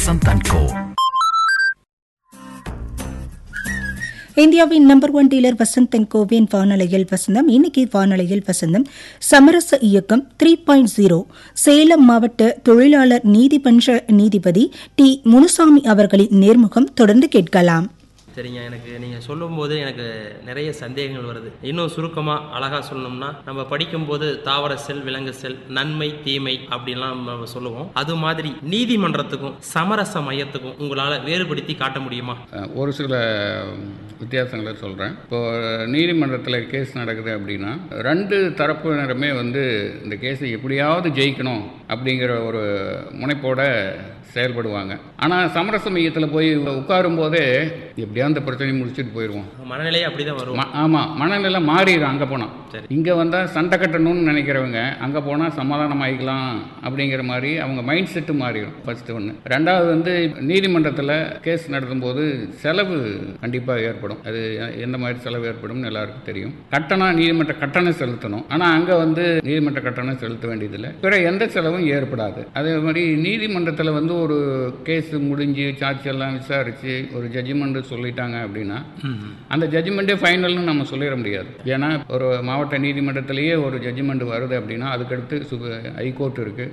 Vasanth and co இந்தியாவின் number one dealer Vasanth and கோவின் வானொலியில் வசந்தம் இன்னைக்கு வானொலியில் வசந்தம் சமரச இயக்கம் த்ரீ பாயிண்ட் ஜீரோ சேலம் மாவட்ட தொழிலாளர் நீதிமன்ற நீதிபதி டி முனுசாமி அவர்களின் நேர்முகம் தொடர்ந்து கேட்கலாம் சரிங்க எனக்கு நீங்கள் சொல்லும்போது எனக்கு நிறைய சந்தேகங்கள் வருது இன்னும் சுருக்கமாக அழகாக சொல்லணும்னா நம்ம படிக்கும்போது தாவர செல் விலங்கு செல் நன்மை தீமை அப்படின்லாம் நம்ம சொல்லுவோம் அது மாதிரி நீதிமன்றத்துக்கும் சமரச மையத்துக்கும் உங்களால் வேறுபடுத்தி காட்ட முடியுமா அஹ், ஒரு சில வித்தியாசங்களை சொல்கிறேன் இப்போ நீதிமன்றத்தில் கேஸ் நடக்குது அப்படின்னா ரெண்டு தரப்பினருமே வந்து இந்த கேஸை எப்படியாவது ஜெயிக்கணும் அப்படிங்கிற ஒரு முனைப்போட செயல்படுவாங்க ஆனால் சமரச மையத்தில் போய் உட்காரும் போதே எப்படியாவது இந்த பிரச்சனையை முடிச்சுட்டு போயிடுவோம் மனநிலையே அப்படி தான் வரும் ம- ஆமா மனநிலை மாறிடும் அங்கே போனால் சரி. இங்கே வந்தால் சண்டை கட்டணும்னு நினைக்கிறவங்க அங்கே போனால் சமாதானம் ஆகிக்கலாம் அப்படிங்கிற மாதிரி அவங்க மைண்ட் செட்டு மாறிடும் ஃபர்ஸ்ட் ஒன்று ரெண்டாவது வந்து நீதிமன்றத்தில் கேஸ் நடத்தும்போது செலவு கண்டிப்பாக ஏற்படும் அது எ- எந்த மாதிரி செலவு ஏற்படும்னு எல்லாருக்கும் தெரியும் கட்டணம் நீதிமன்ற கட்டணம் செலுத்தணும் ஆனால் அங்கே வந்து நீதிமன்ற கட்டணம் செலுத்த வேண்டியதில்லை பிற எந்த செலவும் ஏற்படாது அதே மாதிரி நீதிமன்றத்தில் வந்து ஒரு கேஸ் முடிஞ்சு சார்ஜ் எல்லாம் விசாரித்து ஒரு ஜட்ஜ்மெண்ட் சொல்லிட்டாங்க அப்படின்னா அந்த ஜட்ஜ்மெண்ட்டே ஃபைனல்னு நம்ம சொல்லிட முடியாது ஏன்னா ஒரு மாவட்ட நீதிமன்றத்திலேயே ஒரு ஜட்ஜ்மெண்ட் வருது அப்படின்னா அதுக்கடுத்து சு ஹைகோர்ட் இருக்குது